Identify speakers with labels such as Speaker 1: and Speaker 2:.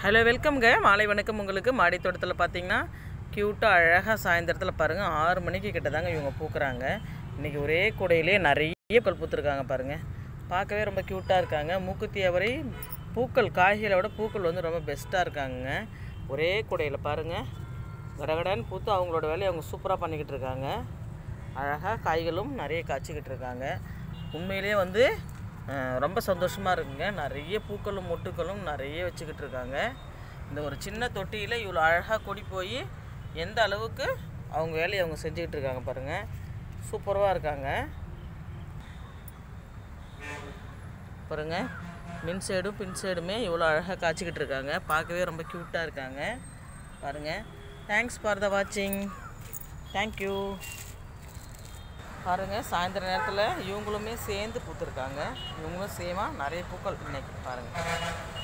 Speaker 1: hello வெல்கம்ங்க மாலை வணக்கம் உங்களுக்கு மாடி தோட்டத்தில் பார்த்தீங்கன்னா க்யூட்டாக அழகாக சாயந்தரத்தில் பாருங்கள் ஆறு மணிக்கு கிட்ட தாங்க இவங்க பூக்குறாங்க இன்றைக்கி ஒரே கூடையிலே நிறைய பூக்கள் பூத்துருக்காங்க பாருங்கள் பார்க்கவே ரொம்ப க்யூட்டாக இருக்காங்க மூக்குத்தி அவரை பூக்கள் காய்களை விட பூக்கள் வந்து ரொம்ப பெஸ்ட்டாக இருக்காங்க ஒரே கூடையில் பாருங்கள் கடகடன்னு பூத்து அவங்களோட வேலையை அவங்க சூப்பராக பண்ணிக்கிட்டு இருக்காங்க அழகாக காய்களும் நிறைய காய்ச்சிக்கிட்டு இருக்காங்க உண்மையிலே வந்து அஹ், ரொம்ப சந்தோஷமாக இருக்குங்க நிறைய பூக்களும் மொட்டுக்களும் நிறைய வச்சுக்கிட்டு இருக்காங்க இந்த ஒரு சின்ன தொட்டியில் இவ்வளோ அழகாக கொடி போய் எந்த அளவுக்கு அவங்க வேலையை அவங்க செஞ்சுக்கிட்டு இருக்காங்க பாருங்கள் சூப்பராக இருக்காங்க பாருங்க மின் சைடும் பின் சைடுமே இவ்வளோ அழகாக காய்ச்சிக்கிட்டு இருக்காங்க பார்க்கவே ரொம்ப க்யூட்டாக இருக்காங்க பாருங்கள் தேங்க்ஸ் ஃபார் த வாட்சிங் தேங்க்யூ பாருங்கள் சாயந்தர நேரத்தில் இவங்களுமே சேர்ந்து பூத்துருக்காங்க இவங்களும் சேமாக நிறைய பூக்கள் இன்னைக்கு பாருங்கள்